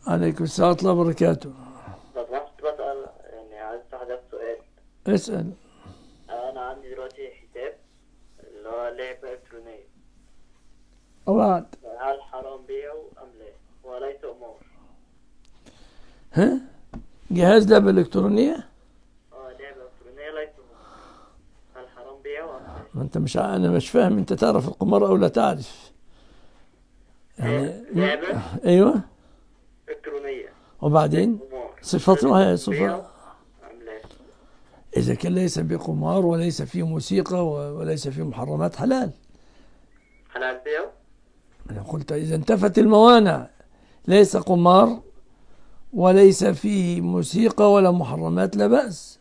عليكم السلام ورحمة الله وبركاته لو سمحت بسأل يعني عايز حضرتك سؤال اسأل أنا عندي دلوقتي حساب اللي هو لعبة إلكترونية وبعد هل حرام بيعه أم لا؟ وليس قمار ها جهاز لعبة إلكترونية اه لعبة إلكترونية ليس قمار هل حرام بيعه أم لا؟ ما أنت مش ع- أنا مش فاهم أنت تعرف القمار أو لا تعرف يعني لعبة أيوه إلكترونية وبعدين قمار صفتها هل صفة بيعه أم لا؟ إذا كان ليس بقمار وليس فيه موسيقى و- وليس فيه محرمات حلال حلال بيعه؟ أنا قلت إذا انتفت الموانع ليس قمار وليس فيه موسيقى ولا محرمات لا بأس